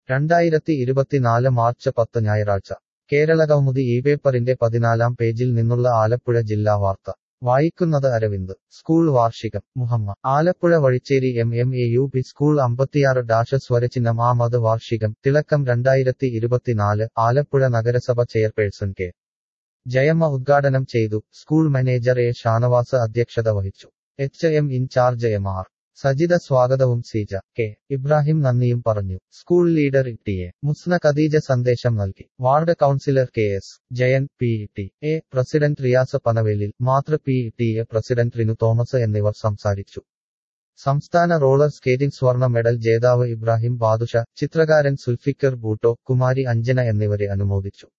രണ്ടായിരത്തി ഇരുപത്തിനാല് മാർച്ച് പത്ത് ഞായറാഴ്ച കേരളകൗമുദി ഈ പേപ്പറിന്റെ പതിനാലാം പേജിൽ നിന്നുള്ള ആലപ്പുഴ ജില്ലാ വാർത്ത വായിക്കുന്നത് അരവിന്ദ് സ്കൂൾ വാർഷികം Muhamma Alappuzha Vazhicheri M M A U P school അമ്പത്തിയാറ് ഡാഷ സ്വരചിഹ്നം ആമത് വാർഷികം തിളക്കം രണ്ടായിരത്തി ഇരുപത്തിനാല് ആലപ്പുഴ നഗരസഭ ചെയർപേഴ്സൺ കെ ജയമ്മ ഉദ്ഘാടനം ചെയ്തു സ്കൂൾ മാനേജർ എ ഷാനവാസ് അധ്യക്ഷത വഹിച്ചു H M incharge M R Sajitha സ്വാഗതവും സീജ കെ ഇബ്രാഹിം നന്ദിയും പറഞ്ഞു school leader T A Musna Khadeeja സന്ദേശം നൽകി ward councillor K S Jayan P T A president Riyas Panavelil മാതൃ P T A president Rinu Thomas എന്നിവർ സംസാരിച്ചു സംസ്ഥാന റോളർ സ്കേറ്റിംഗ് സ്വർണ്ണ മെഡൽ ജേതാവ് ഇബ്രാഹിം ബാദുഷ ചിത്രകാരൻ സുൽഫിക്കർ ബൂട്ടോ കുമാരി അഞ്ജന എന്നിവരെ അനുമോദിച്ചു